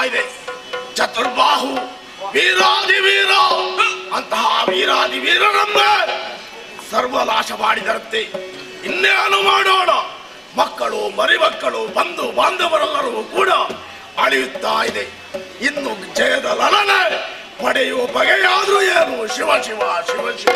ಇದೆ ಚತುರ್ಬಾಹು ವೀರಾದಿ ವೀರ ಅಂತಹ ವೀರಾದಿ ವೀರರನ್ನೇ ಸರ್ವನಾಶ ಮಾಡಿದರಂತೆ ಇನ್ನೇನು ಮಾಡೋಣ ಮಕ್ಕಳು ಮರಿಮಕ್ಕಳು ಬಂಧು ಬಾಂಧವರೆಲ್ಲರೂ ಕೂಡ ಅಳಿಯುತ್ತಾ ಇದೆ ಇನ್ನು ಜಯದ ಲಲನೆ ಪಡೆಯುವ ಬಗೆಯಾದ್ರೂ ಏನು ಶಿವ ಶಿವ ಶಿವ ಶಿವ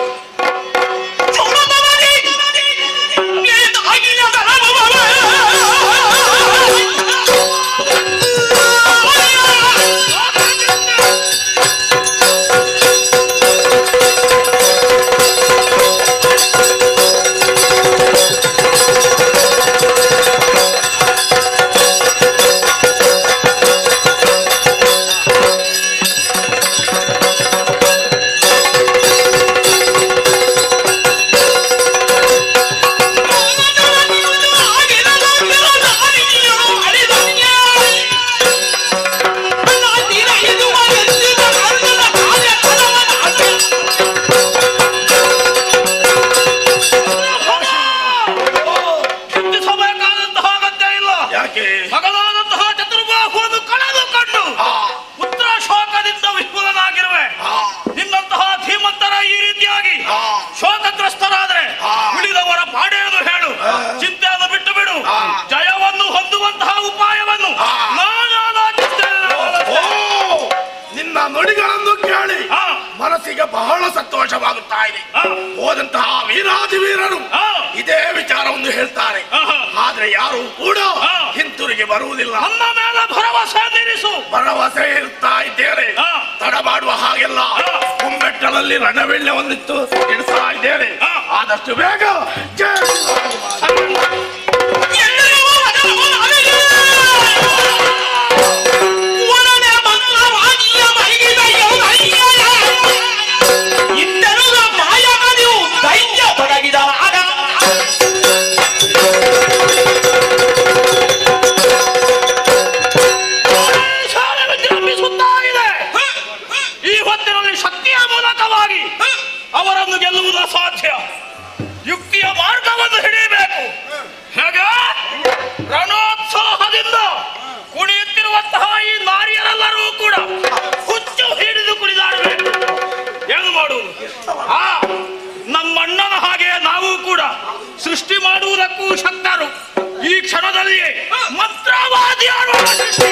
ಚಿಂತಿಸಬೇಕಾದಂತಹ ಅಗತ್ಯ ಇಲ್ಲ ಯಾಕೆ ಮಗನಾದಂತಹ ಚತುರ್ಬಾಹುವನ್ನು ಕಳೆದುಕೊಂಡು ಆ, ಪುತ್ರ ಶೋಕದಿಂದ ವಿಫುಲನಾಗಿರುವೆ ಆ, ನಿನ್ನಂತಹ ಧೀಮಂತರ ಈ ರೀತಿಯಾಗಿ ಆ. ಶೋಕಗ್ರಸ್ತರಾದ್ರೆ ಆ. ಉಳಿದವರ ಪಾಡೇನು ಹೇಳು ಆ. ಚಿಂತೆಯನ್ನು ಬಿಟ್ಟು ಬಿಡು ಆ. ಜಯವನ್ನು ಹೊಂದುವಂತಹ ಉಪಾಯವನ್ನು ಆ. ನಾನು ಆಲೋಚಿಸ್ತೇನೆ ಓ ನಿನ್ನ ನುಡಿಗಳನ್ನು ಕೇಳಿ ಆ. ಮನಸ್ಸಿಗೆ ಬಹಳ ಸಂತೋಷವಾಗುತ್ತಾ ಇದೆ ಆ. ಹೋದಂತಹ ವೀರಾದಿ ವೀರರು ಆ. ಇದೇ ವಿಚಾರವನ್ನು ಹೇಳ್ತಾರೆ ಆಹಾ. ಆದ್ರೆ ಯಾರು ಕೂಡ ಆ. ಹಿಂತಿರುಗಿ ಬರುವುದಿಲ್ಲ ನನ್ನ ಮೇಲೆ ಭರವಸೆ ನಿಲ್ಲಿಸು ಭರವಸೆ ಇರುತ್ತಾ ಇದ್ದೇನೆ ಆ. ತಡ ಮಾಡುವ ಹಾಗೆಲ್ಲ ಆ. ಕುಂಬೆಟ್ಟಲಲ್ಲಿ ರಣವೆಳ್ಳೆ ಒಂದಿತ್ತು ಇಡ್ತಾ ಇದ್ದೇನೆ ಆ. ಆದಷ್ಟು ಬೇಗ ಜಯ ಶ್ರೀರಾಮ. ಶಾಲೆಗೆ ಜನ್ಮಿಸುತ್ತಾ ಇದೆ ಈ ಹೊತ್ತಿನಲ್ಲಿ ಶಕ್ತಿಯ ಮೂಲಕವಾಗಿ ಅವರನ್ನು ಗೆಲ್ಲುವುದು ಅಸಾಧ್ಯ ಯುಕ್ತಿಯ ಮಾರ್ಗವನ್ನು ಹಿಡಿಯಬೇಕು ಹೇಗೆ ರಣೋತ್ಸಾಹದಿಂದ ಕುಣಿಯುತ್ತಿರುವಂತಹ ಈ ನಾರಿಯರೆಲ್ಲರೂ ಕೂಡ ಹುಚ್ಚು ಹಿಡಿದು ಕುಣಿದಾಡಬೇಕು ಏನು ಮಾಡುವುದು ಆ ನಮ್ಮಣ್ಣನ ಹಾಗೆ ನಾವು ಕೂಡ ಸೃಷ್ಟಿ ಮಾಡುವುದಕ್ಕೂ ಶಕ್ತರು ಈ ಕ್ಷಣದಲ್ಲಿಯೇ ಮಂತ್ರವಾದಿ ಆಡುವ ಸೃಷ್ಟಿ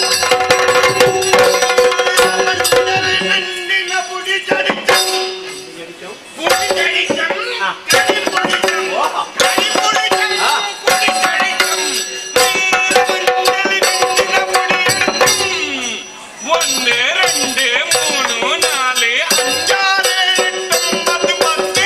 ஒன்னு ரெண்டு மூணு நாலு அஞ்சாறு எட்டு ஒன்பது பத்து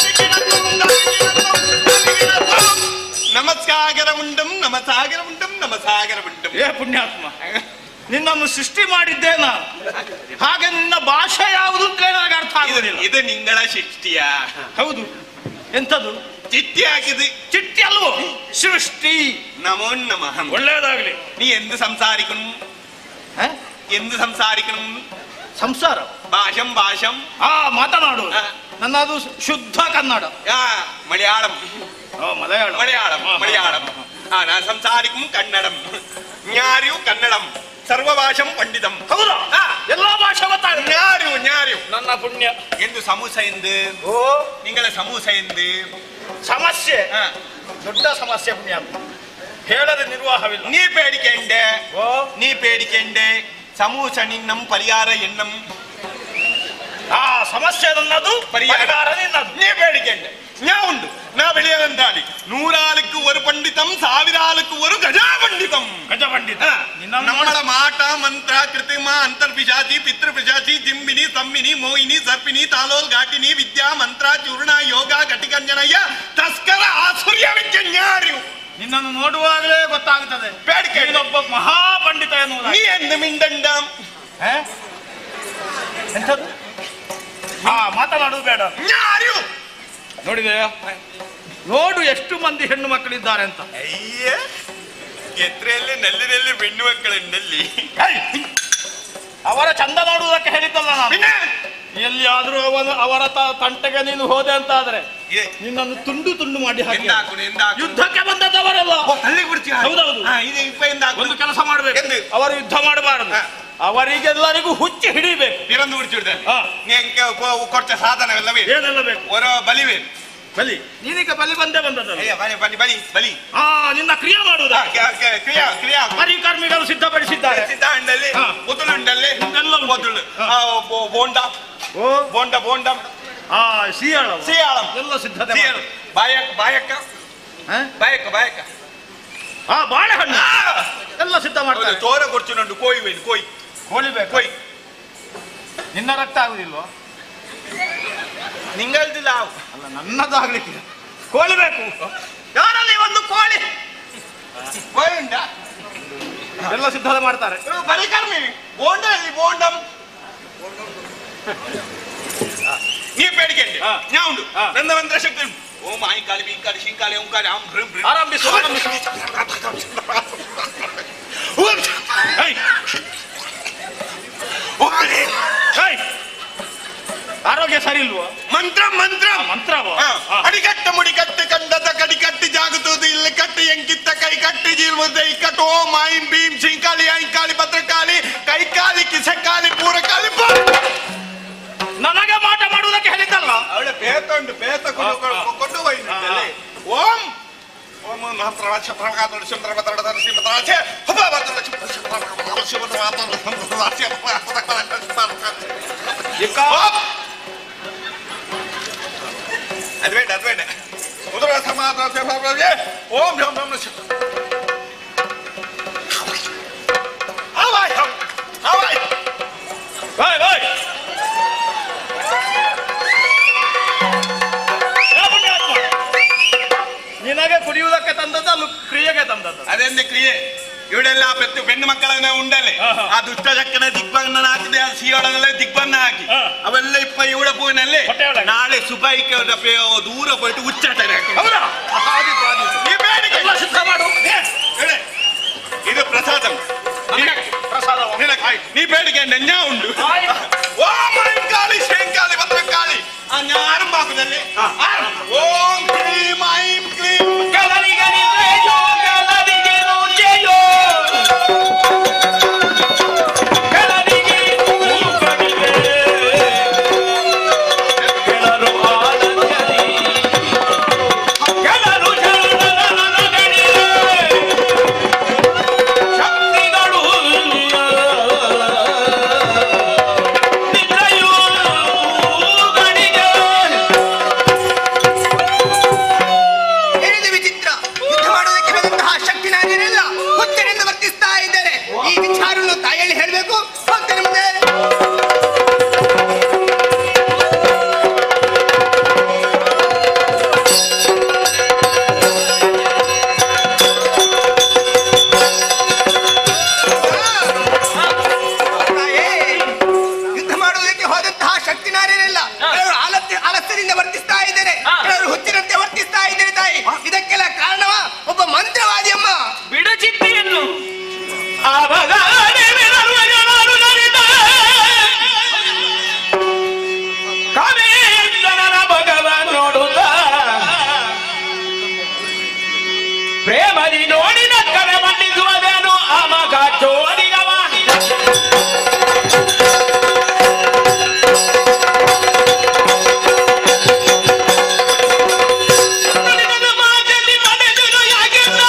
ನಮಸ್ಕಾರ ಉಂಟಂ ನಮಸಾಗರ ಉಂಟಂ ನಮಸಾಗರ ಉಂಟಂ ಏ ಪುಣ್ಯಾತ್ಮ ನಿನ್ನನ್ನು ಸೃಷ್ಟಿ ಮಾಡಿದ್ದೆ ನಾನು ಹಾಗೆ ನಿನ್ನ ಭಾಷೆ ಯಾವುದು ಅಂತ ನನಗೆ ಅರ್ಥ ಇದು ಆಗುದಿಲ್ಲ ಇದು ನಿಂಗಳ ಶಿಷ್ಟಿಯ ಹೌದು ಎಂತದು ಚಿಟ್ಟಿ ಹಾಕಿது ಚಿಟ್ಟಿ ಅಲ್ವೋ ಸೃಷ್ಟಿ ನಮೋ ನಮಃ ಒಳ್ಳೇದಾಗ್ಲಿ നീ എന്ത് സംസാരിക്കണം ಹ? എന്ത് സംസാരിക്കണം ಸಂಸಾರ ഭാഷം ഭാഷം ಆ ಮಾತನಾಡು ಆ. ನನ್ನದು ಶುದ್ಧ ಕನ್ನಡ ആ മലയാളം ಓ, ಮಲಯಾಳ മലയാളം ಆ, ಆ, മലയാളം ಆ, ആ ഞാൻ സംസാരിക്കും കന്നഡം ഞാരിയു കന്നഡം സർവഭാഷം പണ്ഡിതം ಹೌದಾ ಆ. ಎಲ್ಲಾ ಭಾಷೆ ಗೊತ್ತಾಗುತ್ತೆ ഞാരിയു ഞാരിಯು ನನ್ನ ಪುಣ್ಯ ಎಂದು ಸಮೂಸ ಎಂದು ಓ ನಿಂಗಳ ಸಮೂಸ ಎಂದು ಸಮಸ್ಯೆ ಆ, ದೊಡ್ಡ ಸಮಸ್ಯೆ ಪುಣ್ಯಾತ್ಮ ಹೇಳದೆ ನಿರ್ವಾಹವಿಲ್ಲ ನೀ പേടിക്കണ്ടേ ಓ നീ പേടിക്കണ്ടേ സമൂസ നിന്നം പരിഹാര എണ്ണം ಆ ಸಮಸ್ಯೆ ನನ್ನದು പരിഹാര ಪರಿಹಾರ ನಿನ್ನದು നീ പേടിക്കണ്ടേ ഞാൻ ഉണ്ട് ഞാൻ വെളിയാകണ്ടാളി നൂറാൾക്ക് ഒരു പണ്ഡിതം സാവിരാൾക്ക് ഒരു ഗജാപണ്ഡിതം ಗಜ ಪಂಡಿತ ನಿನ್ನನ್ನು നമ്മളെ മാട്ട മന്ത്ര കൃത്രിമ അന്തർപിശാചി പിതൃപിശാചി ജിംബിനി സമ്മിനി മോഹിനി സർപ്പിനി താലോൽ ഘാട്ടിനി വിദ്യ മന്ത്ര ചൂർണ ಯೋಗ ಘಟಿಕಂಜನಯ್ಯ ತಸ್ಕರ ಆಸುರ್ಯ ವಿಜ್ಞಾರು ನಿನ್ನನ್ನು ನೋಡುವಾಗಲೇ ಗೊತ್ತಾಗುತ್ತದೆ ಬೇಡಿಕೆ ನೀನೊಬ್ಬ ಮಹಾಪಂಡಿತ ನೀ ಎನ್ನುವುದಾಗಿ ಎಂದು ಮಿಂಡಂಡಂ ಹ? ಎಂಥದ್ದು ಹಾ ಮಾತನಾಡುವುದು ಬೇಡ ഞാരു ನೋಡಿದೆ ನೋಡು ಎಷ್ಟು ಮಂದಿ ಹೆಣ್ಣು ಮಕ್ಕಳಿದ್ದಾರೆ ಅಂತ ಅಯ್ಯ ಎತ್ರೆಯಲ್ಲಿ ನಲ್ಲಿನಲ್ಲಿ ಹೆಣ್ಣು ಮಕ್ಕಳುಂಡಲ್ಲಿ ಏಯ್! ಅವರ ಚಂದ ನೋಡುವುದಕ್ಕೆ ಹೇಳಿದ್ದಲ್ಲ ನಾನು പിന്നെ ಎಲ್ಲಿಯಾದ್ರೂ ಅವನು ಅವರ ತ- ತಂಟೆಗೆ ನೀನು ಹೋದೆ ಅಂತ ಆದ್ರೆ ಇದೆ. ನಿನ್ನನ್ನು ತುಂಡು ತುಂಡು ಮಾಡಿ ಹಾಕಿ ಎಂದಾಕುನು ಎಂದಾಕುನು ಯುದ್ಧಕ್ಕೆ ಬಂದದ್ದವರಲ್ಲ ಅಲ್ಲಿ ಬಿಡ್ತು ಮುಚ್ಚಿ ಹೌದೌದು. ಹಾ, ಇದು ಇಪ್ಪದಿಂದ ಒಂದು ಕೆಲಸ ಮಾಡಬೇಕು ಎಂದು? ಅವರು ಯುದ್ಧ ಮಾಡಬಾರದು ಹಾ. ಅವರಿಗೆಲ್ಲರಿಗೂ ಹುಚ್ಚಿ ಹಿಡಿಬೇಕು ಪಿರಂದು ಉಡಿಚಿಡ್ತಾರೆ ಹಾ. ಕೊಟ್ಟ ಸಾಧನವೆಲ್ಲವೇ ಏನೆಲ್ಲ ಬೇಕು ಹೊರ ಬಲಿವೆ ಬಲಿ ನೀನೀಗ ಬಲಿ ಬಂದೇ ಬಂದದಲ್ಲ ಅಯ್ಯ, ಬಲಿ ಬಲಿ ಬಲಿ ಬಲಿ ಆ ನಿನ್ನ ಕ್ರಿಯೆ ಮಾಡುವುದ ಹಾ, ಕ- ಕ- ಕ್ರಿಯಾ ಕ್ರಿಯಾ ಪರಿಕರ್ಮಿಗಳು ಸಿದ್ಧಪಡಿಸಿದ್ದಾರೆ ಸಿದ್ಧಾಂಡಲ್ಲಿ ಹಾ. ಮೊದಲುಂಡಲ್ಲಿ ಇದೆಲ್ಲ ಉಂಟು. ಮೊದಲು ಹಾ. ಆ, ಬೊ- ಬೋಂಡ ಓ ಬೋಂಡ ಬೋಂಡ ಆ ಸಿಯಾಳ ಸಿಯಾಳಂ ಎಲ್ಲ ಸಿದ್ಧತೆ ಸಿಯಾಳು ಬಾಯಕ್ ಬಾಯಕ್ಕ ಹಾ? ಬಾಯಕ್ಕ ಬಾಯಕ್ಕ ಆ ಬಾಳೆಹಣ್ಣು ಆ! ಎಲ್ಲ ಸಿದ್ಧ ಮಾಡ್ತಾರೆ ಹೌದು, ತೋರ ಕೊಡ್ಚುನುಂಡು ಕೋಯಿ ವೇಣು ಕೋಯಿ ಹೋಲಿಬೇಕು ಕೋಯಿ ನಿನ್ನ ರಕ್ತ ಆಗುದಿಲ್ವೋ ನಿಂಗಲ್ದಿಲ್ಲ ಅವು. ಅಲ್ಲ ನನ್ನದಾಗ್ಲಿಕ್ಕೆ ಕೋಳಿ ಬೇಕು ಯಾರಲ್ಲಿ ಒಂದು ಕೋಳಿ ಕೋಯಿ ಉಂಟ ಎಲ್ಲ ಸಿದ್ಧತೆ ಮಾಡ್ತಾರೆ ಪರಿಕರ್ಮಿ ಬೋಂಡ ಅಲ್ಲಿ ಬೋಂಡಂ ನೀ ಬೇಡಿಕೆಂಡೆ ಹಾ. ನಾ ಉಂಡು ಹಾ. ನನ್ನ ಮಂತ್ರ ಶಕ್ತಿ ಉಂಟು ಓಂ ಆಯ್ಕಾಲಿ ಬೀಕಾಲಿ ಶಿಂಕಾಲಿ ಓಂಕಾಲಿ ಆಂ ಭ್ರಂ ಭ್ರಂ ಆರಂಭಿಸು ಆರಂಭಿಸು ಏಯ್, ಏಯ್. ಆರೋಗ್ಯ ಸರಿ ಇಲ್ವೋ ಮಂತ್ರ ಮಂತ್ರ ಆ, ಮಂತ್ರವೋ ಹಾ. ಆ. ಅಡಿಕಟ್ಟ ಮುಡಿಕಟ್ಟು ಕಂಡದ ಕಡಿಕಟ್ಟಿ ಜಾಗುತ್ತದೆ ಇಲ್ಲಿ ಕಟ್ಟಿ ಎಂಕಿತ್ತ ಕೈ ಕಟ್ಟಿ ಜೀರ್ವದ ಇಕ್ಕಟ್ಟು ಓಂ ಐಂ ಭೀಂ ಶಿಂಕಾಲಿ ಐಂಕಾಲಿ ಭದ್ರಕಾಲಿ ಕೈಕಾಲಿ ಕಿಸಕಾಲಿ ಪೂರಕಾಲಿ ನನಗೆ ಮಾಟ ಮಾಡುವುದಕ್ಕೆ ಹೇಳಿದ್ದಲ್ಲ ಅವಳೆ ಬೇತ ಉಂಟು ಬೇತ ಕೊಂಡು ಹಾ. ಕೊಂಡು ಹೋಯ್ತು ಓಂ ಓಂ ಮಹಾಪ್ರವಾಚ ಪ್ರಭಾಕರ ಸುಂದರ ಭದ್ರಡ ಶ್ರೀಮತಾಚೆ ಹುಬ ಭದ್ರಡ ಅದು ಬೇಡ ಅದು ಬೇಡ ಉದರ ಸಮಾಧಾನ ಓಂ ಭ್ರಂ ಭ್ರಂ ಹವಾಯ್ ಹವಾಯ್ ಏಯ್, ಏಯ್. ಏ ಪುಣ್ಯಾತ್ಮ. ನಿನಗೆ ಕುಡಿಯುವುದಕ್ಕೆ ತಂದದ್ದು ಅಲ್ಲಿ ಕ್ರಿಯೆಗೆ ತಂದದ್ದು ಅದೆಂದ ಕ್ರಿಯೆ ಇವಳೆಲ್ಲ ಪ್ರತಿ ಹೆಣ್ಣು ಮಕ್ಕಳನ್ನ ಉಂಡಲೆ ಹಾ, ಹಾ. ಆ ದುಷ್ಟ ಚಕ್ಕನ ದಿಗ್ಬಂಧನ ಹಾಕಿದೆ ಆ ಸಿಯೋಳನೆಲ್ಲ ದಿಗ್ಬಂಧ ಹಾಕಿ ಹಾ. ಅವೆಲ್ಲ ಇಪ್ಪ ಇವಳ ಪೂವಿನಲ್ಲಿ ಹೊಟ್ಟೆಯೊಳಗೆ. ನಾಳೆ ಸುಬೈಕೆ ಅವ್ರ ಪೇ- ದೂರ ಹೋಯ್ತು ಉಚ್ಚಾಟನೆ ಹಾಕಿ ಹೌದಾ ಆದೀತು, ಆದೀತು. ನೀ ಬೇಡಿಕೆ ಎಲ್ಲ ಸಿದ್ಧ ಮಾಡು ಏ, ಹೇಳೆ. ಇದು ಪ್ರಸಾದ ನನಗೆ ಪ್ರಸಾದವ. ನೀ ಬೇಡಿಕೆ ನೆಂಜ ಉಂಡು ಆಯ್ತು. ಓ ಮೈಕಾಲಿ ಶೇಂಕಾಲಿ ಭದ್ರಕಾಳಿ ಆ ಆರಂಭಾಗುದಲ್ಲಿ ಓಂ ಕ್ಲೀಂ ಐಂ ಕ್ಲೀಂ ಏನಿದು ವಿಚಿತ್ರ ಯುದ್ಧ ಮಾಡುವುದಕ್ಕೆ ಬಂದಂತಹ ಶಕ್ತಿ ನಾನೇನಲ್ಲ ಹುಚ್ಚರಿಂದ ವರ್ತಿಸ್ತಾ ಇದ್ದಾರೆ ಈ ವಿಚಾರವನ್ನು ತಾಯಿಯಲ್ಲಿ ಹೇಳಬೇಕು ಹೋಗ್ತೇನೆ ಮುಂದೆ ತಾಯೇ, ಯುದ್ಧ ಮಾಡುವುದಕ್ಕೆ ಹೋದಂತಹ ಶಕ್ತಿ ನಾನೇನಲ್ಲ ಕೆಲವರು ಆಲಸ್ಯ ಆಲಸ್ಯದಿಂದ ವರ್ತಿಸ್ತಾ ಇದ್ದಾರೆ ಕೆಲವರು ಹುಚ್ಚಿನಂತೆ ವರ್ತಿಸ್ತಾ ಇದ್ದಾರೆ ತಾಯಿ ಇದಕ್ಕೆಲ್ಲ ಕಾರಣವ ಒಬ್ಬ ಮಂತ್ರವಾದಿ ಅಮ್ಮ ಬಿಡು ಚಿತ್ತಿಯನ್ನು ನೋಡುತ್ತ ಪ್ರೇಮದಿ ನೋಡಿದ ಕಡೆ ಮಂಡಿಸುವುದೇನು ಆ ಮಗ ಚೋದಿಗವ ನುಡಿದನು ಮಾತಲ್ಲಿ ಮನೆದುರು ಯಾಗಿಲ್ಲ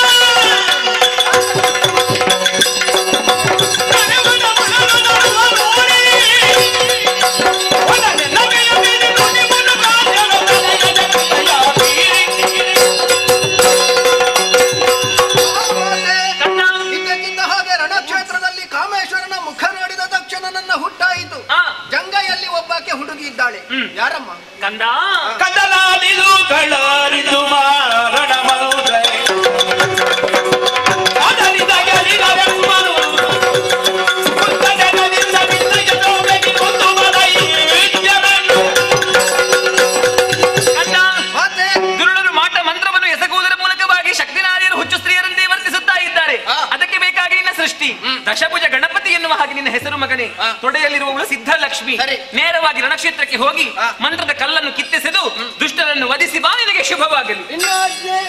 ಇದ್ದಕ್ಕಿದ್ದ ಹಾಗೆ ರಣಕ್ಷೇತ್ರದಲ್ಲಿ ಕಾಮೇಶ್ವರನ ಮುಖ ನೋಡಿದ ತಕ್ಷಣ ನನ್ನ ಹುಟ್ಟಾಯಿತು ಆ. ಜಂಗಯಲ್ಲಿ ಒಬ್ಬಾಕೆ ಹುಡುಗಿ ಇದ್ದಾಳೆ ಯಾರಮ್ಮ ಕಂದ ಕದಲಾಡಿದು ಕಳರಿದು ಮಾರಣ ಮೌದ್ರೆ ಅದರಿದ ಗೆಲಿದ ಬೆಮ್ಮನು ಕುಂದನದಿಂದ ಬಿದ್ದಿಗೆ ತೋಬೆಗಿ ಕುಂದು ಮದೈ ವಿದ್ಯವನ್ನು. ಕಂದ ಮತ್ತೆ ದುರುಳರು ಮಾಟ ಮಂತ್ರವನ್ನು ಎಸಗುವುದರ ಮೂಲಕವಾಗಿ ಶಕ್ತಿನಾರಿಯರು ಹುಚ್ಚು ಸ್ತ್ರೀಯರಂತೆ ವರ್ತಿಸುತ್ತಾ ಇದ್ದಾರೆ ಆ. ಅದಕ್ಕೆ ಬೇಕಾಗಿ ನಿನ್ನ ಸೃಷ್ಟಿ ದಶಭುಜ ಗಣಪತಿ ಎನ್ನುವ ಹಾಗೆ ನಿನ್ನ ಹೆಸರು ಮಗನೇ ತೊಡೆಯಲ್ಲಿರುವವಳು ಸಿದ್ಧ ಲಕ್ಷ್ಮಿ ಸರಿ. ನೇರವಾಗಿ ರಣಕ್ಷೇತ್ರಕ್ಕೆ ಹೋಗಿ ಮಂತ್ರದ ಕಲ್ಲನ್ನು ಕಿತ್ತೆಸೆದು ದುಷ್ಟರನ್ನು ವಧಿಸಿ ಬಾ ನಿನಗೆ ಶುಭವಾಗಲಿ ಇನ್ನಾಜ್ಞೆ